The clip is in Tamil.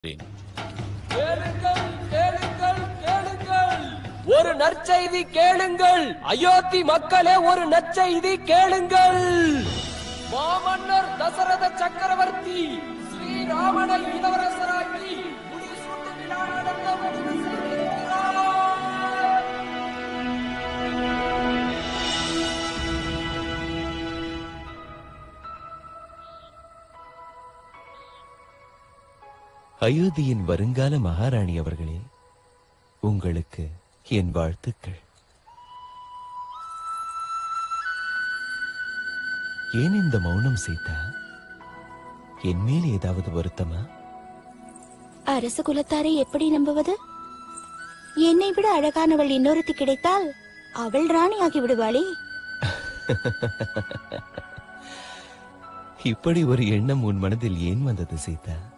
கேளுங்கள் கேளுங்கள் கேளுங்கள் ஒரு நற்செய்தி கேளுங்கள் அயோத்தி மக்களே ஒரு நற்செய்தி கேளுங்கள் மாமன்னர் தசரத சக்கரவர்த்தி ஸ்ரீராமனை இளவரசராக்கி முடிசூட்டு விழா நடத்த முடிவு செய்திருக்கிறார் அயோத்தியின் வருங்கால மகாராணி அவர்களே உங்களுக்கு என் வாழ்த்துக்கள் ஏன் இந்த மௌனம் சீதா என் மேல் ஏதாவது வருத்தமா அரச குலத்தாரை எப்படி நம்புவது என்னை விட அழகானவள் இன்னொருத்தி கிடைத்தால் அவள் ராணியாகி விடுவாளே இப்படி ஒரு எண்ணம் உன் மனதில் ஏன் வந்தது சீதா